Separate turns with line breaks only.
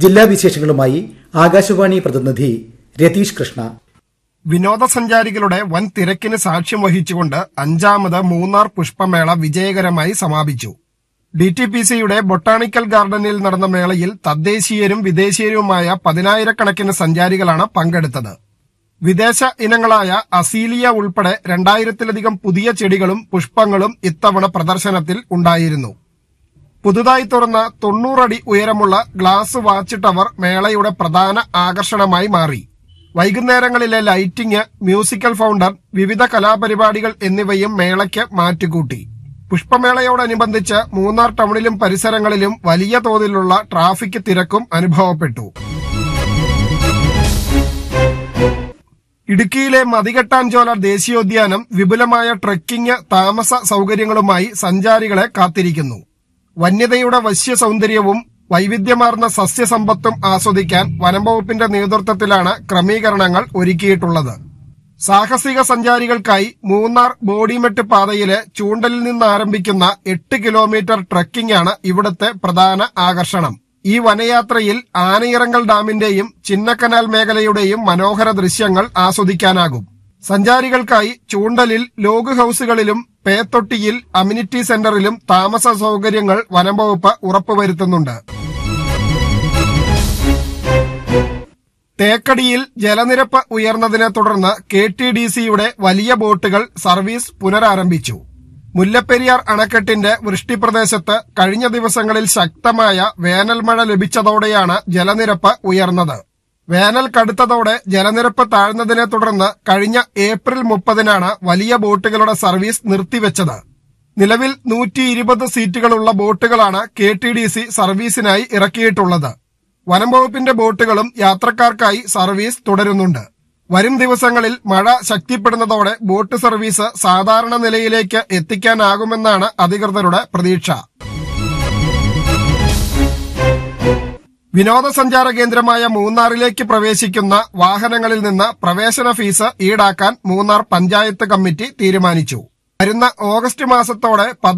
ജില്ലാ വിശേഷങ്ങളുമായി ആകാശവാണി പ്രതിനിധി രതീഷ് കൃഷ്ണ
വിനോദസഞ്ചാരികളുടെ വൻ തിരക്കിന് സാക്ഷ്യം വഹിച്ചുകൊണ്ട് അഞ്ചാമത് മൂന്നാർ പുഷ്പമേള വിജയകരമായി സമാപിച്ചു ഡി ടി പി സിയുടെ ബൊട്ടാണിക്കൽ ഗാർഡനിൽ നടന്ന മേളയിൽ തദ്ദേശീയരും വിദേശീയരുമായ പതിനായിരക്കണക്കിന് സഞ്ചാരികളാണ് പങ്കെടുത്തത് വിദേശ ഇനങ്ങളായ അസീലിയ ഉൾപ്പെടെ രണ്ടായിരത്തിലധികം പുതിയ ചെടികളും പുഷ്പങ്ങളും ഇത്തവണ പ്രദർശനത്തിൽ ഉണ്ടായിരുന്നു പുതുതായി തുറന്ന തൊണ്ണൂറടി ഉയരമുള്ള ഗ്ലാസ് വാച്ച് ടവർ മേളയുടെ പ്രധാന ആകർഷണമായി മാറി വൈകുന്നേരങ്ങളിലെ ലൈറ്റിംഗ് മ്യൂസിക്കൽ ഫൗണ്ടൻ വിവിധ കലാപരിപാടികൾ എന്നിവയും മേളയ്ക്ക് മാറ്റുകൂട്ടി പുഷ്പമേളയോടനുബന്ധിച്ച് മൂന്നാർ ടൗണിലും പരിസരങ്ങളിലും വലിയ തോതിലുള്ള ട്രാഫിക് തിരക്കും അനുഭവപ്പെട്ടു ഇടുക്കിയിലെ മതികെട്ടാഞ്ചോല ദേശീയോദ്യാനം വിപുലമായ ട്രെക്കിംഗ് താമസ സൗകര്യങ്ങളുമായി സഞ്ചാരികളെ കാത്തിരിക്കുന്നു വന്യതയുടെ വശ്യ സൗന്ദര്യവും വൈവിധ്യമാർന്ന സസ്യസമ്പത്തും ആസ്വദിക്കാൻ വനംവകുപ്പിന്റെ നേതൃത്വത്തിലാണ് ക്രമീകരണങ്ങൾ ഒരുക്കിയിട്ടുള്ളത് സാഹസിക സഞ്ചാരികൾക്കായി മൂന്നാർ ബോഡിമെട്ട് പാതയിലെ ചൂണ്ടലിൽ നിന്ന് ആരംഭിക്കുന്ന എട്ട് കിലോമീറ്റർ ട്രെക്കിംഗ് ആണ് ഇവിടുത്തെ പ്രധാന ആകർഷണം ഈ വനയാത്രയിൽ ആനയിറങ്കൽ ഡാമിന്റെയും ചിന്നക്കനാൽ മേഖലയുടെയും മനോഹര ദൃശ്യങ്ങൾ ആസ്വദിക്കാനാകും സഞ്ചാരികൾക്കായി ചൂണ്ടലിൽ ലോഗ് ഹൌസുകളിലും പേത്തൊട്ടിയിൽ അമ്യൂണിറ്റി സെന്ററിലും താമസ സൗകര്യങ്ങൾ വനംവകുപ്പ് ഉറപ്പുവരുത്തുന്നുണ്ട് തേക്കടിയിൽ ജലനിരപ്പ് ഉയർന്നതിനെ തുടർന്ന് കെ ടി ഡി സിയുടെ വലിയ ബോട്ടുകൾ സർവീസ് പുനരാരംഭിച്ചു മുല്ലപ്പെരിയാർ അണക്കെട്ടിന്റെ വൃഷ്ടിപ്രദേശത്ത് കഴിഞ്ഞ ദിവസങ്ങളിൽ ശക്തമായ വേനൽ മഴ ലഭിച്ചതോടെയാണ് ജലനിരപ്പ് ഉയർന്നത് വേനൽ കടുത്തതോടെ ജലനിരപ്പ് താഴ്ന്നതിനെ തുടർന്ന് കഴിഞ്ഞ ഏപ്രിൽ മുപ്പതിനാണ് വലിയ ബോട്ടുകളുടെ സർവീസ് നിർത്തിവെച്ചത് നിലവിൽ നൂറ്റി ഇരുപത് സീറ്റുകളുള്ള ബോട്ടുകളാണ് കെ ടി ഡി സി സർവീസിനായി ഇറക്കിയിട്ടുള്ളത് വനം വകുപ്പിന്റെ ബോട്ടുകളും യാത്രക്കാർക്കായി സർവീസ് തുടരുന്നുണ്ട് വരും ദിവസങ്ങളിൽ മഴ ശക്തിപ്പെടുന്നതോടെ ബോട്ട് സർവീസ് സാധാരണ നിലയിലേക്ക് എത്തിക്കാനാകുമെന്നാണ് അധികൃതരുടെ പ്രതീക്ഷ വിനോദസഞ്ചാര കേന്ദ്രമായ മൂന്നാറിലേക്ക് പ്രവേശിക്കുന്ന വാഹനങ്ങളിൽ നിന്ന് പ്രവേശന ഫീസ് ഈടാക്കാൻ മൂന്നാർ പഞ്ചായത്ത് കമ്മിറ്റി തീരുമാനിച്ചു വരുന്ന ഓഗസ്റ്റ് മാസത്തോടെ